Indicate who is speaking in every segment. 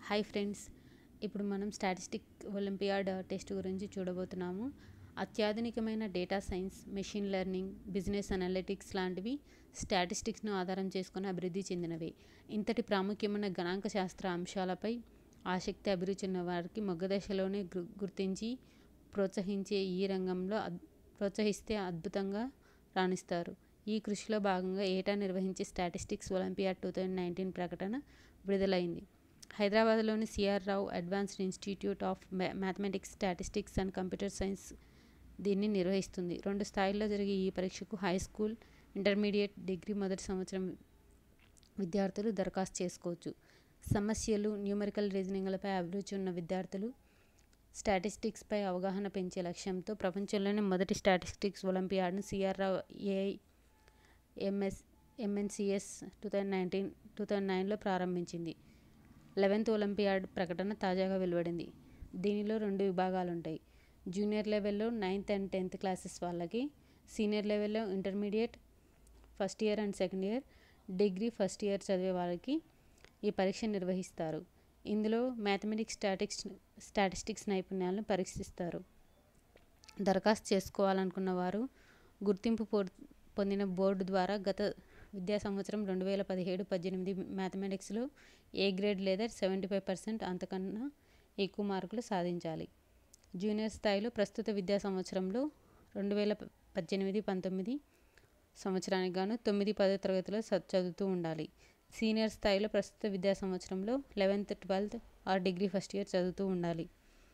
Speaker 1: hi friends ఇప్పుడు మనం statistic olympiad test గురించి చూడబోతున్నాము అత్యాధునికమైన data science machine learning business analytics లాంటివి స్టాటిస్టిక్స్ను ఆధారం చేసుకుని అభివృద్ధి చెందినవి ఇంతటి ప్రాముఖ్యమైన గణాంక శాస్త్ర అంశాలపై ఆసక్తి అభిరుచి ఉన్న వారికి మొగ్గ దశలోనే గు- గుర్తించి ప్రోత్సహించే ఈ రంగంలో అద్- ప్రోత్సహిస్తే అద్భుతంగా రాణిస్తారు ఈ కృషిలో భాగంగా ఏటా నిర్వహించే statistics olympiad two thousand nineteen ప్రకటన విడుదలైంది హైదరాబాద్లోని CR Rao Advanced Institute of Mathematics Statistics and Computer Science దీన్ని నిర్వహిస్తుంది రెండు స్థాయిల్లో జరిగే ఈ పరీక్షకు హై స్కూల్ ఇంటర్మీడియట్ డిగ్రీ మొదటి సంవత్సరం విద్యార్థులు దరఖాస్తు చేసుకోవచ్చు సమస్యలు న్యూమరికల్ రీజనింగ్లపై అభిరుచి ఉన్న విద్యార్థులు స్టాటిస్టిక్స్పై అవగాహన పెంచే లక్ష్యంతో ప్రపంచంలోనే మొదటి స్టాటిస్టిక్స్ ఒలింపియాడ్ను CR Rao AI MS MNCS two thousand nineteen two thousand నైన్లో ప్రారంభించింది లెవెన్త్ ఒలింపియాడ్ ప్రకటన తాజాగా వెలువడింది దీనిలో రెండు విభాగాలు ఉంటాయి జూనియర్ లెవెల్లో నైన్త్ అండ్ టెన్త్ క్లాసెస్ వాళ్ళకి సీనియర్ లెవెల్లో intermediate first year and second year degree first year చదివే వాళ్ళకి ఈ పరీక్ష నిర్వహిస్తారు ఇందులో మ్యాథమెటిక్స్ స్టాటిక్స్ స్టాటిస్టిక్స్ నైపుణ్యాలను పరీక్షిస్తారు దరఖాస్తు చేసుకోవాలనుకున్న వారు గుర్తింపు పొ- పొందిన బోర్డు ద్వారా గత విద్యా సంవత్సరం రెండు వేల పదిహేడు పద్దెనిమిది మ్యాథమెటిక్స్లో ఏ గ్రేడ్ లేదా సెవెంటీ ఫైవ్ పర్సెంట్ అంతకన్నా ఎక్కువ మార్కులు సాధించాలి జూనియర్ స్థాయిలో ప్రస్తుత విద్యా సంవత్సరంలో రెండు వేల ప- పద్దెనిమిది పంతొమ్మిది సంవత్సరానికి గాను తొమ్మిది పదో తరగతిలో చ- చదువుతూ ఉండాలి సీనియర్ స్థాయిలో ప్రస్తుత విద్యా సంవత్సరంలో eleventh twelfth or degree first year చదువుతూ ఉండాలి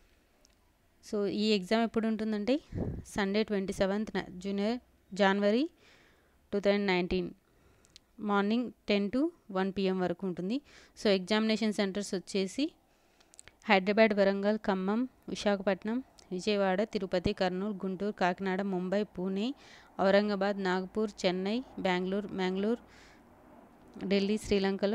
Speaker 1: సో ఈ ఎగ్జామ్ ఎప్పుడు ఉంటుందంటే Sunday twenty seventh junior January two thousand nineteen morning ten to one PM వరకు ఉంటుంది సో ఎగ్జామినేషన్ సెంటర్స్ వచ్చేసి హైదరాబాద్ వరంగల్ ఖమ్మం విశాఖపట్నం విజయవాడ తిరుపతి కర్నూలు గుంటూరు కాకినాడ ముంబై పూణే ఔరంగాబాద్ నాగపూర్ చెన్నై బెంగళూరు మ్యాంగ్లూర్ ఢిల్లీ శ్రీలంకలో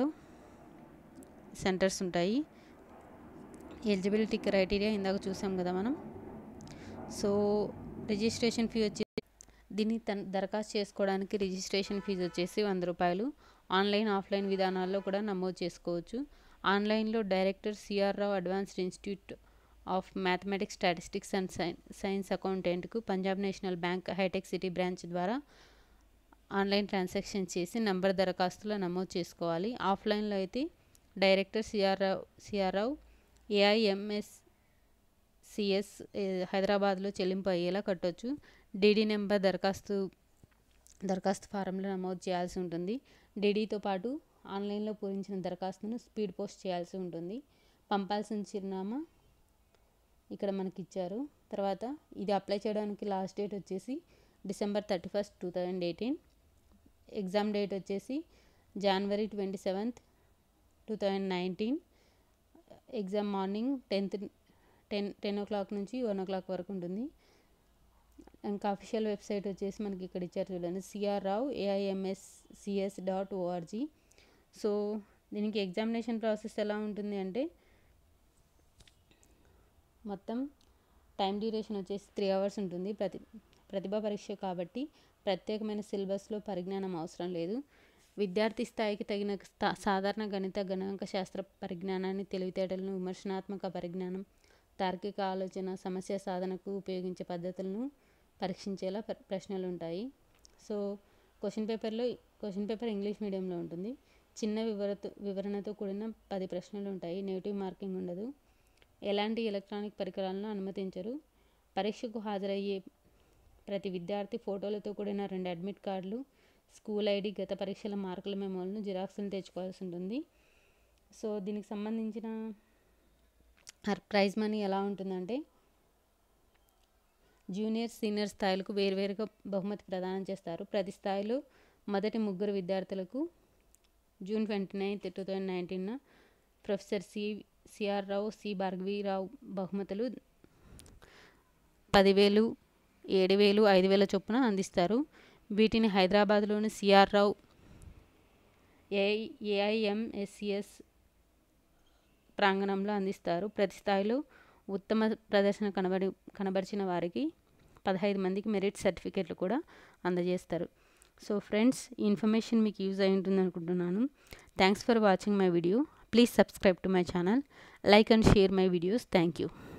Speaker 1: సెంటర్స్ ఉంటాయి ఎలిజిబిలిటీ క్రైటీరియా ఇందాక చూసాం కదా మనం సో రిజిస్ట్రేషన్ ఫీ వచ్చి దీన్ని తన దరఖాస్తు చేసుకోవడానికి రిజిస్ట్రేషన్ ఫీజు వచ్చేసి వంద రూపాయలు ఆన్లైన్ ఆఫ్లైన్ విధానాల్లో కూడా నమోదు చేసుకోవచ్చు ఆన్లైన్లో director CR Rao Advanced Institute of Mathematics Statistics and Sign Science అకౌంటెంట్కు Punjab National Bank Hitech City branch ద్వారా ఆన్లైన్ ట్రాన్సాక్షన్ చేసి నంబర్ దరఖాస్తులో నమోదు చేసుకోవాలి ఆఫ్లైన్లో అయితే director CR Rao CR Rao AIMS CS హైదరాబాద్లో చెల్లింపు అయ్యేలా కట్టొచ్చు డీడీ నెంబర్ దరఖాస్తు దరఖాస్తు ఫారంలో నమోదు చేయాల్సి ఉంటుంది డీడీతో పాటు ఆన్లైన్లో పూరించిన దరఖాస్తును స్పీడ్ పోస్ట్ చేయాల్సి ఉంటుంది పంపాల్సిన చిరునామా ఇక్కడ మనకి ఇచ్చారు తర్వాత ఇది అప్లై చేయడానికి లాస్ట్ డేట్ వచ్చేసి December thirty first two thousand eighteen exam date వచ్చేసి January twenty seventh two thousand nineteen exam morning tenth ten ten o'clock నుంచి వన్ ఓ క్లాక్ వరకు ఉంటుంది ఇంకా అఫీషియల్ వెబ్సైట్ వచ్చేసి మనకి ఇక్కడ ఇచ్చారు చూడండి CR Rao AIMS CS dot ORG so దీనికి ఎగ్జామినేషన్ ప్రాసెస్ ఎలా ఉంటుంది అంటే మొత్తం టైం డ్యూరేషన్ వచ్చేసి త్రీ అవర్స్ ఉంటుంది ప్రతి ప్రతిభా పరీక్ష కాబట్టి ప్రత్యేకమైన సిలబస్లో పరిజ్ఞానం అవసరం లేదు విద్యార్థి స్థాయికి తగిన స్థా సాధారణ గణిత గణాంక శాస్త్ర పరిజ్ఞానాన్ని తెలివితేటలను విమర్శనాత్మక పరిజ్ఞానం తార్కిక ఆలోచన సమస్య సాధనకు ఉపయోగించే పద్ధతులను పరీక్షించేలా ప్ర- ప్రశ్నలు ఉంటాయి సో క్వశ్చన్ పేపర్లో క్వశ్చన్ పేపర్ ఇంగ్లీష్ మీడియంలో ఉంటుంది చిన్న వివరతో వివరణతో కూడిన పది ప్రశ్నలు ఉంటాయి నెగిటివ్ మార్కింగ్ ఉండదు ఎలాంటి ఎలక్ట్రానిక్ పరికరాలను అనుమతించరు పరీక్షకు హాజరయ్యే ప్రతి విద్యార్థి ఫోటోలతో కూడిన రెండు అడ్మిట్ కార్డులు స్కూల్ ఐడి గత పరీక్షల మార్కుల మెమోలను జిరాక్స్లు తెచ్చుకోవాల్సి ఉంటుంది సో దీనికి సంబంధించిన ప్రైజ్ మనీ ఎలా ఉంటుందంటే జూనియర్ సీనియర్ స్థాయిలకు వేరువేరుగా బహుమతి ప్రదానం చేస్తారు ప్రతి స్థాయిలో మొదటి ముగ్గురు విద్యార్థులకు June twenty ninth two thousand nineteen professor C CR Rao C Bhargavi Rao బహుమతులు పదివేలు ఏడు వేలు ఐదు వేల చొప్పున అందిస్తారు వీటిని హైదరాబాద్లోని సిఆర్ రావు ఏఐ ఏఐఎంఎస్సిఎస్ ప్రాంగణంలో అందిస్తారు ప్రతి స్థాయిలో ఉత్తమ ప్రదర్శన కనబడి కనబరిచిన వారికి పదహైదు మందికి మెరిట్ సర్టిఫికెట్లు కూడా అందజేస్తారు సో ఫ్రెండ్స్ ఈ ఇన్ఫర్మేషన్ మీకు యూజ్ అయి ఉంటుంది అనుకుంటున్నాను thanks for watching my video please subscribe to my channel like and share my videos thank you